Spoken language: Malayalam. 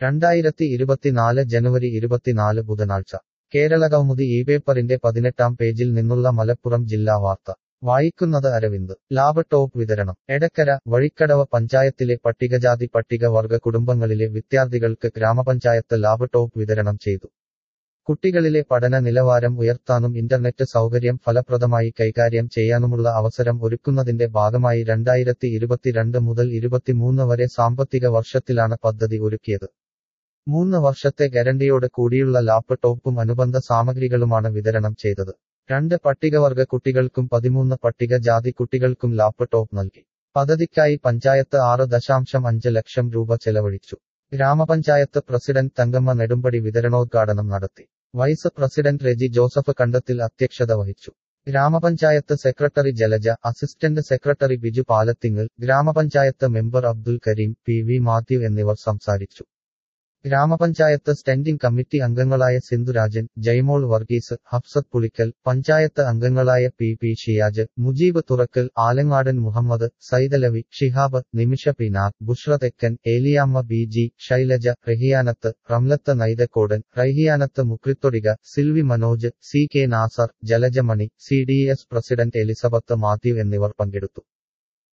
രണ്ടായിരത്തി ഇരുപത്തിനാല് ജനുവരി ഇരുപത്തിനാല് ബുധനാഴ്ച കേരള കൗമുദി ഈ പേപ്പറിന്റെ പതിനെട്ടാം പേജിൽ നിന്നുള്ള മലപ്പുറം ജില്ലാ വാർത്ത വായിക്കുന്നത് അരവിന്ദ് ലാപ്ടോപ്പ് വിതരണം എടക്കര വഴിക്കടവ പഞ്ചായത്തിലെ പട്ടികജാതി പട്ടികവർഗ കുടുംബങ്ങളിലെ വിദ്യാർത്ഥികൾക്ക് ഗ്രാമപഞ്ചായത്ത് ലാപ്ടോപ്പ് വിതരണം ചെയ്തു കുട്ടികളിലെ പഠന നിലവാരം ഉയർത്താനും ഇന്റർനെറ്റ് സൗകര്യം ഫലപ്രദമായി കൈകാര്യം ചെയ്യാനുമുള്ള അവസരം ഒരുക്കുന്നതിന്റെ ഭാഗമായി രണ്ടായിരത്തി ഇരുപത്തിരണ്ട് മുതൽ ഇരുപത്തിമൂന്ന് വരെ സാമ്പത്തിക വർഷത്തിലാണ് പദ്ധതി ഒരുക്കിയത് മൂന്ന് വർഷത്തെ ഗ്യാരണ്ടിയോട് കൂടിയുള്ള ലാപ്ടോപ്പും അനുബന്ധ സാമഗ്രികളുമാണ് വിതരണം ചെയ്തത് രണ്ട് പട്ടികവർഗ കുട്ടികൾക്കും പതിമൂന്ന് പട്ടികജാതി കുട്ടികൾക്കും ലാപ്ടോപ്പ് നൽകി പദ്ധതിക്കായി പഞ്ചായത്ത് ആറ് ദശാംശം അഞ്ച് ലക്ഷം രൂപ ചെലവഴിച്ചു ഗ്രാമപഞ്ചായത്ത് പ്രസിഡന്റ് തങ്കമ്മ നെടുമ്പടി വിതരണോദ്ഘാടനം നടത്തി vice president Reji Joseph Kandathil അധ്യക്ഷത വഹിച്ചു ഗ്രാമപഞ്ചായത്ത് secretary Jalaja assistant secretary Biju Palathingal ഗ്രാമപഞ്ചായത്ത് member Abdul Kareem P V Mathew എന്നിവർ സംസാരിച്ചു ഗ്രാമപഞ്ചായത്ത് സ്റ്റാൻഡിംഗ് കമ്മിറ്റി അംഗങ്ങളായ സിന്ധുരാജൻ ജയ്മോൾ വർഗീസ് ഹഫ്സത്ത് പുളിക്കൽ പഞ്ചായത്ത് അംഗങ്ങളായ P P Shiyaj Mujeeb Thurakkal Alangadan Muhammed Saidalavi Shihab Nimisha Pinar Bushra Thekkan Eliyamma B G Shailaja Rahiyanath Ramlath Naithakkodan Rahiyanath Mukrithodika Silvy Manoj C K Nasar Jalajamani C D S president Elizabeth Mathew എന്നിവർ പങ്കെടുത്തു